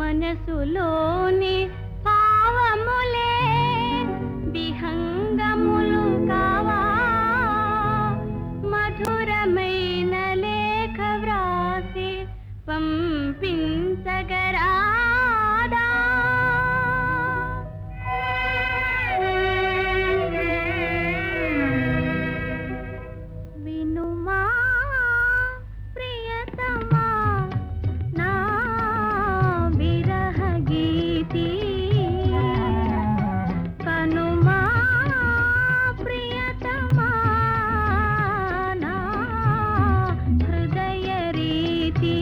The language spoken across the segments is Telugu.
మనసులోని భావములే విహంగములు కావా మధురమైన లేఖ వ్రాసి పంపించగరాదా వినుమా ప్రియతమా నా విరహ గీతి కనుమా ప్రియతమా నా హృదయ రీతి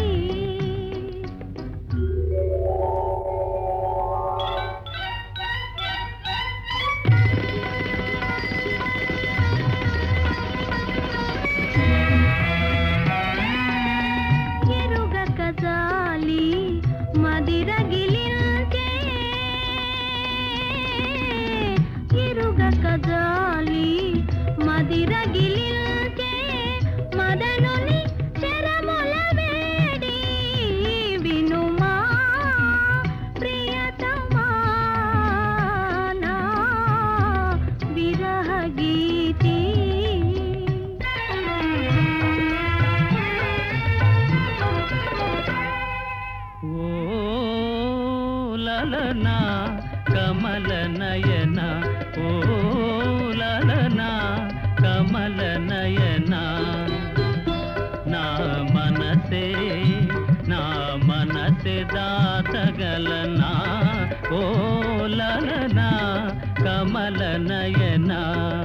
ఎరుగక జాలి మదిరగిలించే ఎరుగక జాలి మదిరగిలించే మదనుని శరముల వేడి వినుమా ప్రియతమా నా విరహ గీతి ఓ లలనా కమల నయన ఓ లలనా కమల నయన నా మనసే నా మనసే దాతగలనా ఓ లలనా కమల నయనా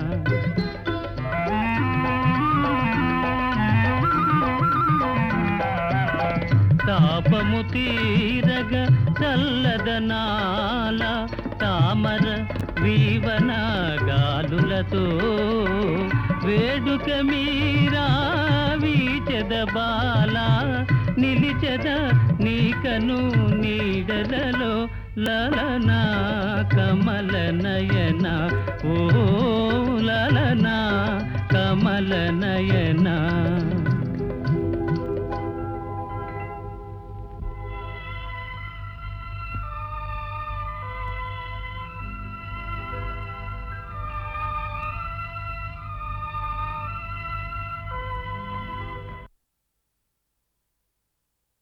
తాపము తీరగ చల్లదనాల తామర వీవన గాలులతో వేడుక మీరా వీచెద బాల నిలిచెద నీకను నీడలలో లలనా కమల నయన ఓ లలనా కమల నయనా